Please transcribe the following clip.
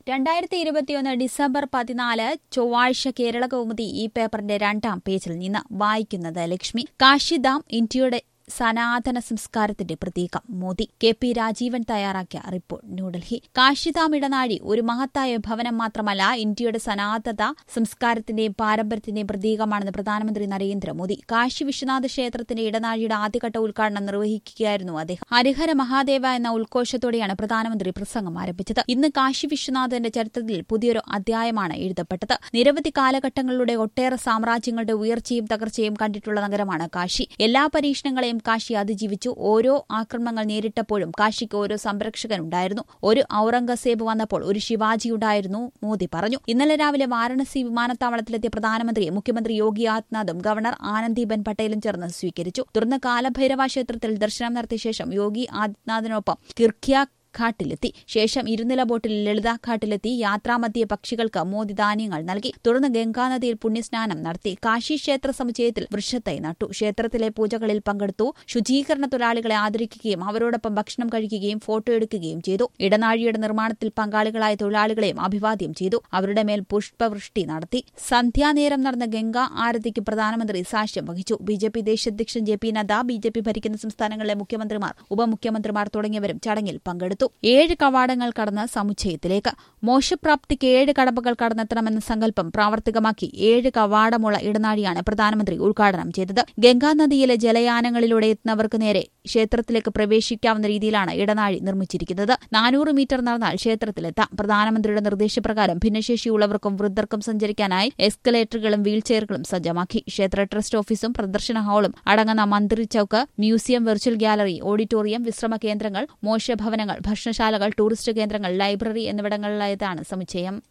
രണ്ടായിരത്തി ഇരുപത്തിയൊന്ന് ഡിസംബർ പതിനാല് ചൊവ്വാഴ്ച കേരള കൗമുദി ഈ പേപ്പറിന്റെ രണ്ടാം പേജിൽ നിന്ന് വായിക്കുന്നത് ലക്ഷ്മി കാശിദാം ഇന്ത്യയുടെ സനാതന സംസ്കാരത്തിന്റെ പ്രതീകം മോദി കെ പി രാജീവൻ തയ്യാറാക്കിയ റിപ്പോർട്ട് ന്യൂഡൽഹി കാശിദാം ഇടനാഴി ഒരു മഹത്തായ ഭവനം മാത്രമല്ല ഇന്ത്യയുടെ സനാതന സംസ്കാരത്തിന്റെയും പാരമ്പര്യത്തിന്റെയും പ്രതീകമാണെന്ന് പ്രധാനമന്ത്രി നരേന്ദ്രമോദി കാശി വിശ്വനാഥ ക്ഷേത്രത്തിന്റെ ഇടനാഴിയുടെ ആദ്യഘട്ട ഉദ്ഘാടനം നിർവഹിക്കുകയായിരുന്നു അദ്ദേഹം ഹരിഹര മഹാദേവ എന്ന ഉദ്ഘോഷത്തോടെയാണ് പ്രധാനമന്ത്രി പ്രസംഗം ആരംഭിച്ചത് ഇന്ന് കാശി വിശ്വനാഥന്റെ ചരിത്രത്തിൽ പുതിയൊരു അധ്യായമാണ് എഴുതപ്പെട്ടത് നിരവധി കാലഘട്ടങ്ങളിലൂടെ ഒട്ടേറെ സാമ്രാജ്യങ്ങളുടെ ഉയർച്ചയും തകർച്ചയും കണ്ടിട്ടുള്ള നഗരമാണ് കാശി എല്ലാ പരീക്ഷണങ്ങളെയും കാശി അതിജീവിച്ചു ഓരോ ആക്രമണങ്ങൾ നേരിട്ടപ്പോഴും കാശിക്ക് ഓരോ സംരക്ഷകനുണ്ടായിരുന്നു ഒരു ഔറംഗസേബ് വന്നപ്പോൾ ഒരു ശിവാജി ഉണ്ടായിരുന്നു മോദി പറഞ്ഞു ഇന്നലെ രാവിലെ വാരണസി വിമാനത്താവളത്തിലെത്തിയ പ്രധാനമന്ത്രിയെ മുഖ്യമന്ത്രി യോഗി ആദിത്യനാഥും ഗവർണർ ആനന്ദിബെൻ പട്ടേലും ചേർന്ന് സ്വീകരിച്ചു തുടർന്ന് കാലഭൈരവ ക്ഷേത്രത്തിൽ ദർശനം നടത്തിയ ശേഷം യോഗി ആദിത്യനാഥിനൊപ്പം കിർഖ്യ ഘാട്ടിലെത്തി ശേഷം ഇരുനില ബോട്ടിൽ ലളിത ഘാട്ടിലെത്തി യാത്രാമധ്യേ പക്ഷികൾക്ക് മോദി ധാന്യങ്ങൾ നൽകി തുടർന്ന് ഗംഗാനദിയിൽ പുണ്യസ്നാനം നടത്തി കാശി ക്ഷേത്ര സമുച്ചയത്തിൽ വൃക്ഷത്തൈ നട്ടു ക്ഷേത്രത്തിലെ പൂജകളിൽ പങ്കെടുത്തു ശുചീകരണ തൊഴിലാളികളെ ആദരിക്കുകയും അവരോടൊപ്പം ഭക്ഷണം കഴിക്കുകയും ഫോട്ടോ എടുക്കുകയും ചെയ്തു ഇടനാഴിയുടെ നിർമ്മാണത്തിൽ പങ്കാളികളായ തൊഴിലാളികളെയും അഭിവാദ്യം ചെയ്തു അവരുടെ മേൽ പുഷ്പവൃഷ്ടി നടത്തി സന്ധ്യാനേരം നടന്ന ഗംഗാ ആരതിക്ക് പ്രധാനമന്ത്രി സാക്ഷ്യം വഹിച്ചു ബി ജെ പി ദേശീയ അധ്യക്ഷൻ J P Nadda B J P ഭരിക്കുന്ന സംസ്ഥാനങ്ങളിലെ മുഖ്യമന്ത്രിമാർ ഉപമുഖ്യമന്ത്രിമാർ തുടങ്ങിയവരും ചടങ്ങിൽ പങ്കെടുത്തു എടുത്തു ഏഴ് കവാടങ്ങൾ കടന്ന് സമുച്ചയത്തിലേക്ക് മോശപ്രാപ്തിക്ക് ഏഴ് കടമ്പകൾ കടന്നെത്തണമെന്ന സങ്കല്പം പ്രാവർത്തികമാക്കി ഏഴ് കവാടമുള്ള ഇടനാഴിയാണ് പ്രധാനമന്ത്രി ഉദ്ഘാടനം ചെയ്തത് ഗംഗാനദിയിലെ ജലയാനങ്ങളിലൂടെ എത്തുന്നവർക്ക് നേരെ ക്ഷേത്രത്തിലേക്ക് പ്രവേശിക്കാവുന്ന രീതിയിലാണ് ഇടനാഴി നിർമ്മിച്ചിരിക്കുന്നത് നാനൂറ് മീറ്റർ നടന്നാൽ ക്ഷേത്രത്തിലെത്താം പ്രധാനമന്ത്രിയുടെ നിർദ്ദേശപ്രകാരം ഭിന്നശേഷിയുള്ളവർക്കും വൃദ്ധർക്കും സഞ്ചരിക്കാനായി എസ്കലേറ്ററുകളും വീൽചെയറുകളും സജ്ജമാക്കി ക്ഷേത്ര ട്രസ്റ്റ് ഓഫീസും പ്രദർശന ഹാളും അടങ്ങുന്ന മന്ത്രി ചൌക്ക് മ്യൂസിയം വെർച്വൽ ഗ്യാലറി ഓഡിറ്റോറിയം വിശ്രമ കേന്ദ്രങ്ങൾ മോശഭവനങ്ങൾ ഭക്ഷണശാലകൾ ടൂറിസ്റ്റ് കേന്ദ്രങ്ങൾ ലൈബ്രറി എന്നിവിടങ്ങളിലായതാണ് സമുച്ചയം